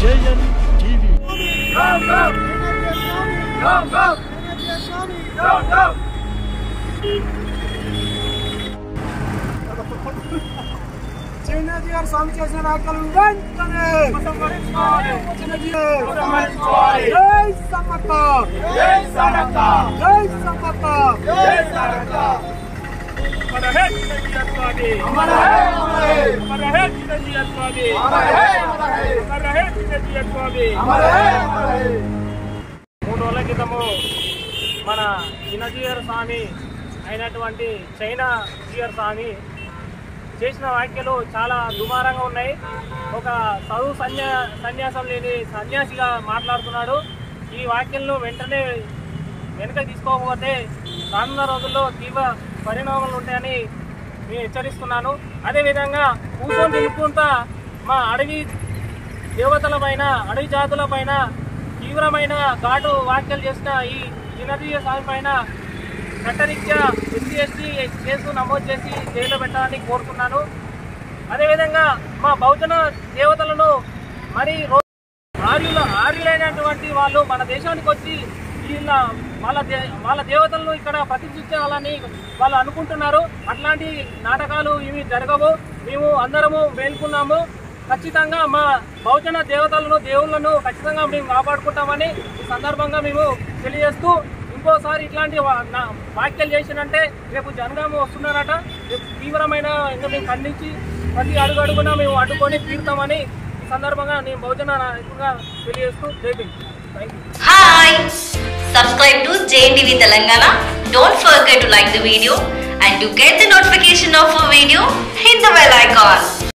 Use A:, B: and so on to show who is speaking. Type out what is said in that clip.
A: JN TV
B: చిన్నజీ గారు స్వామి చేసిన వ్యాఖ్యలు వెంటనే చిన్నజీ జై సమ్మక్క జై సమ్మక్క
C: మూడు రోజుల క్రితము మన చిన్నజీయర్ స్వామి అయినటువంటి చైనా జీయర్ స్వామి చేసిన వ్యాఖ్యలు చాలా దుమారంగా ఉన్నాయి ఒక చదువు సన్యా సన్యాసం లేని సన్యాసిగా మాట్లాడుతున్నాడు ఈ వ్యాఖ్యలను వెంటనే వెనుక తీసుకోకపోతే రానున్న రోజుల్లో తీవ్ర పరిణామాలు ఉంటాయని నేను హెచ్చరిస్తున్నాను అదేవిధంగా కూర్చొని తినుకుంటా మా అడవి దేవతల పైన అడవి జాతుల పైన తీవ్రమైన ఘాటు వ్యాఖ్యలు చేసిన ఈ జినదీయ స్వామి పైన చట్టరీత్యా ఎస్సీ ఎస్టీ కేసు నమోదు చేసి జైల్లో పెట్టాలని కోరుతున్నాను అదేవిధంగా మా బహుజన దేవతలను మరి రో- ఆర్యుల ఆర్యులైనటువంటి వాళ్ళు మన దేశానికి వచ్చి వీళ్ళ వాళ్ళ దే వాళ్ళ దేవతలను ఇక్కడ ప్రతిష్ఠించాలని వాళ్ళు అనుకుంటున్నారు అట్లాంటి నాటకాలు ఇవి జరగవు మేము అందరము మేల్కొన్నాము ఖచ్చితంగా మా బహుజన దేవతలను దేవుళ్ళను ఖచ్చితంగా మేము కాపాడుకుంటామని ఈ సందర్భంగా మేము తెలియజేస్తూ ఇంకోసారి ఇట్లాంటి వా- నా- వ్యాఖ్యలు చేసినంటే రేపు జనగామ వస్తున్నారట రేపు తీవ్రమైన ఇంకా మేము ఖండించి ప్రతి అడుగు అడుగున మేము అడ్డుకొని తీరుతామని ఈ సందర్భంగా నేను బహుజన నాయకుడిగా తెలియజేస్తూ జై Bhim thank you
D: Hi! Subscribe to JNTV Telangana. Don't forget to like the video and to get the notification of a video, hit the bell icon.